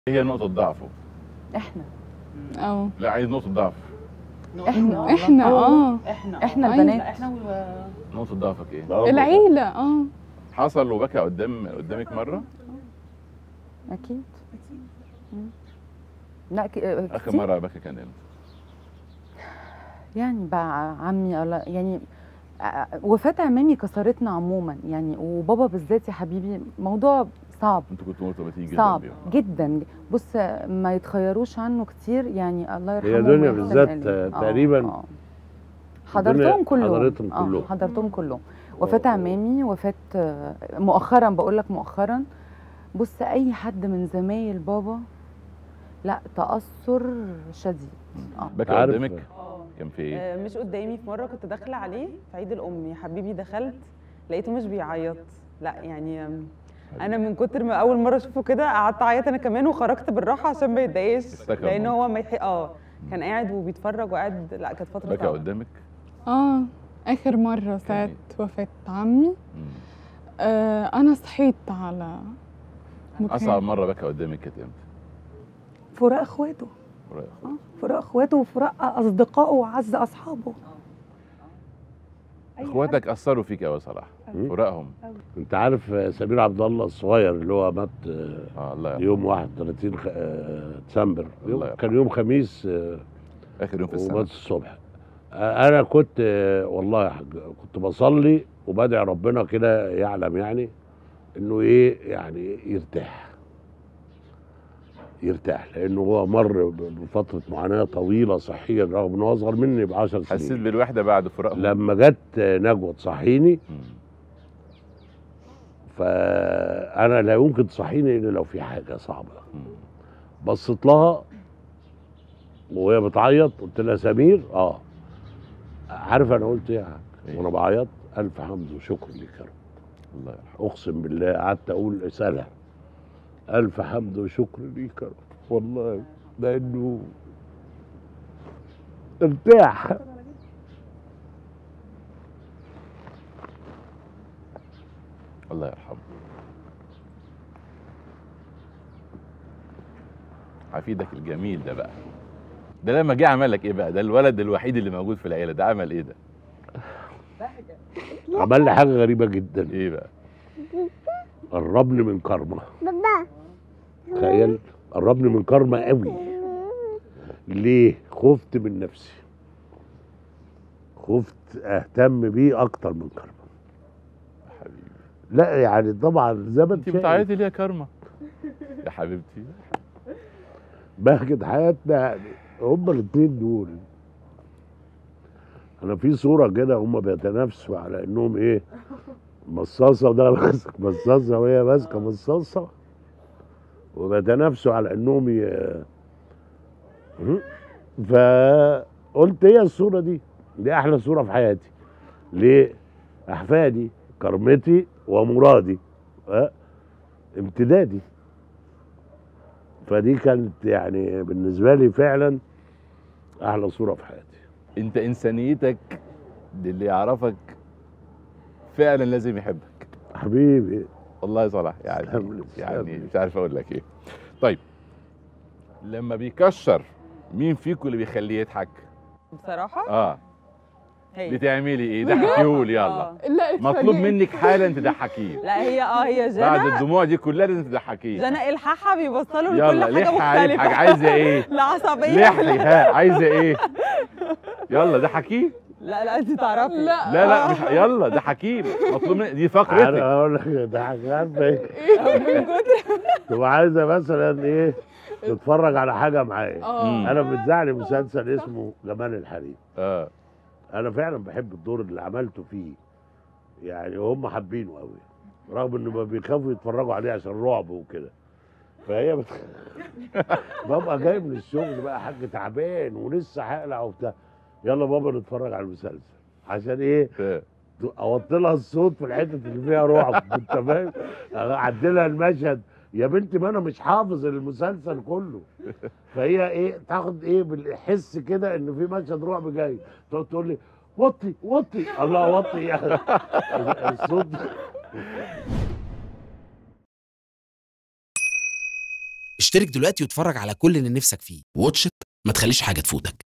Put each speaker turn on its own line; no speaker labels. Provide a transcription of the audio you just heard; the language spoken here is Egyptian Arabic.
هي نقطة ضعفه
احنا
اه
لا عايز نقطة ضعف
احنا
احنا اه
احنا
احنا
أيوة.
البنات
لا احنا و...
نقطة ضعفك ايه؟
لا،
العيلة اه
حصل وبكى قدام قدامك مرة؟
اكيد مم. لا ك...
آخر
كتير.
مرة بكى كان امتى؟
يعني بقى عمي الله يعني آه، وفاة عمامي كسرتنا عموما يعني وبابا بالذات يا حبيبي موضوع صعب
انتوا كنتوا مرتبطين جدا
صعب
بيهم
جدا بص ما يتخيروش عنه كتير يعني الله يرحمه
هي دنيا
ويحسن
بالذات،
إليه.
آه،
آه،
تقريباً
آه. حضرتهم كلهم
حضرتهم
آه،
كلهم.
حضرتهم كلهم وفاة
آه.
عمامي وفاة آه، مؤخرا بقول لك مؤخرا بص اي حد من زمايل بابا لا تأثر شديد اه
بكى
عارف.
قدامك؟ كان في ايه؟
آه، مش قدامي في مره كنت داخله عليه في عيد الام يا حبيبي دخلت لقيته مش بيعيط لا يعني آم، انا من كتر ما اول مره اشوفه كده قعدت اعيط انا كمان وخرجت بالراحه عشان ما يتضايقش
استكى
لان
الموضوع.
هو ما يحق اه كان قاعد وبيتفرج وقاعد لا كانت فتره
بكى
صعبة.
قدامك؟
اه اخر مرة ساعة وفاة عمي
مم.
آه انا صحيت على مكان.
أصعب مرة بكى قدامك كانت امتى؟
فراق اخواته
قريب.
فراق اخواته وفراق اصدقائه وعز اصحابه أي
اخواتك أثروا فيك أوي يا صلاح
مم.
فراقهم
انت عارف آه، سمير عبد الله الصغير اللي هو مات آه،
اه الله يرحمه
يوم 31 خ- آه، ديسمبر
الله
يوم-
يرحمه.
كان يوم خميس آه،
آخر يوم في السنة
ومات الصبح آه، انا كنت آه، والله يا حاج كنت بصلي وبدعي ربنا كده يعلم يعني انه ايه يعني يرتاح يرتاح لانه هو مر ب- بفتره معاناه طويله صحيا رغم انه اصغر مني ب 10
حسيت
سنين
بالوحدة بعد فراقهم
لما جت نجوى تصحيني
مم.
فانا لا يمكن تصحيني الا لو في حاجه صعبه
مم.
بصيت لها وهي بتعيط قلت لها سمير اه عارف انا قلت ايه يا حاج؟
إيه؟
وانا بعيط الف حمد وشكر ليك يا رب
الله يرحمه
اقسم بالله قعدت اقول اسالها الف حمد وشكر ليك يا رب والله لانه ارتاح
الله يرحمه حفيدك الجميل ده بقى ده لما جه عمل لك ايه بقى ده الولد الوحيد اللي موجود في العيله ده عمل ايه ده
عمل لي حاجه غريبه جدا
ايه بقى
قربني من كرمه تخيل قربني من كرمه قوي ليه خفت من نفسي خفت اهتم بيه اكتر من كرمه
يا حبيبي
لا يعني طبعا زي ما
انت
انت
بتعيطي ليه يا كارما يا حبيبتي
بهجة حياتنا يعني هما الاثنين دول انا في صوره كده هما بيتنافسوا على انهم ايه مصاصه وده ماسك مصاصه وهي ماسكه مصاصه وبيتنافسوا على انهم ي... فقلت هي الصوره دي دي احلى صوره في حياتي ليه احفادي كرمتي ومرادي أه؟ امتدادي فدي كانت يعني بالنسبه لي فعلا احلى صوره في حياتي
انت انسانيتك اللي يعرفك فعلا لازم يحبك
حبيبي
والله يا صلاح يعني
تسلم لي،
يعني
تسلم لي.
مش عارف اقول لك ايه طيب لما بيكشر مين فيكم اللي بيخليه يضحك
بصراحه
اه
هي
بتعملي ايه ضحكيهولي يلا
آه.
لا
مطلوب
اتفاجئت.
منك حالا تضحكيه
لا هي اه هي
بعد
جنى
الدموع دي كلها لازم تضحكيه
جنى الحاحه بيوصلوا
يلا
لكل حاجه
لحي عليه
مختلفه
حاجه عايزه ايه
العصبيه
لحي ها عايزه ايه يلا ضحكيه
لا لا انت تعرفي
لا
لا لا مش يلا ضحكيه مطلوب منك دي
انا
فقرتك
اقول لك ده حاجه عارفه ايه تبقى عايزه مثلا ايه تتفرج على حاجه معايا
اه
انا بتزعلي مسلسل اسمه جمال الحريم
اه
انا فعلا بحب الدور اللي عملته فيه يعني هم حابينه قوي رغم انه ما بيخافوا يتفرجوا عليه عشان رعب وكده فهي بت... ببقى جاي من الشغل بقى حاج تعبان ولسه هقلع وبتاع يلا بابا نتفرج على المسلسل عشان ايه
ف-
اوطي لها الصوت في الحته اللي فيها رعب انت فاهم اعدلها المشهد يا بنتي ما انا مش حافظ المسلسل كله فهي ايه تاخد ايه بالحس كده ان في مشهد رعب جاي تقعد تقول لي وطي وطي الله وطي الصوت
اشترك دلوقتي واتفرج على كل اللي نفسك فيه واتش إت، ما تخليش حاجة تفوتك